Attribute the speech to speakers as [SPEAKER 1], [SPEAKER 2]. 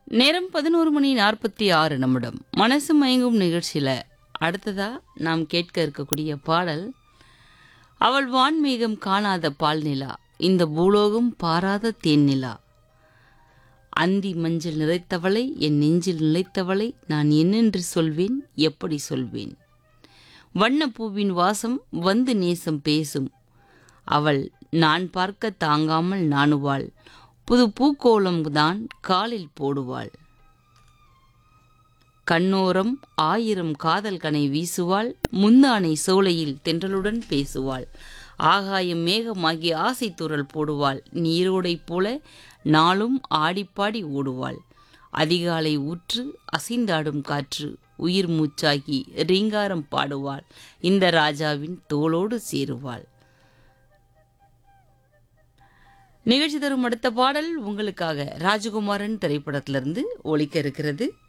[SPEAKER 1] நேரம் பதினோரு மணி நாற்பத்தி ஆறு நிமிடம் மனசு மயங்கும் நிகழ்ச்சியில் அடுத்ததா நாம் கேட்க இருக்கக்கூடிய பாடல் அவள் வான்மேகம் காணாத பால் நிலா இந்த பூலோகம் பாராத தேன் நிலா அந்தி மஞ்சள் நிறைத்தவளை என் நெஞ்சில் நிலைத்தவளை நான் என்னென்று சொல்வேன் எப்படி சொல்வேன் வண்ணப்பூவின் வாசம் வந்து நேசம் பேசும் அவள் நான் பார்க்க தாங்காமல் நாணுவாள் புது பூக்கோலம் தான் காலில் போடுவாள் கண்ணோரம் ஆயிரம் காதல் கனை வீசுவாள் முந்தானை சோலையில் தென்றலுடன் பேசுவாள் ஆகாயம் மேகமாகி ஆசை துரல் போடுவாள் நீரோடை போல நாளும் ஆடிப்பாடி ஓடுவாள் அதிகாலை ஊற்று அசைந்தாடும் காற்று உயிர் மூச்சாகி ரீங்காரம் பாடுவாள் இந்த ராஜாவின் தோளோடு சேருவாள் நிகழ்ச்சி தரும் அடுத்த பாடல் உங்களுக்காக ராஜகுமாரன் திரைப்படத்திலிருந்து ஒலிக்க இருக்கிறது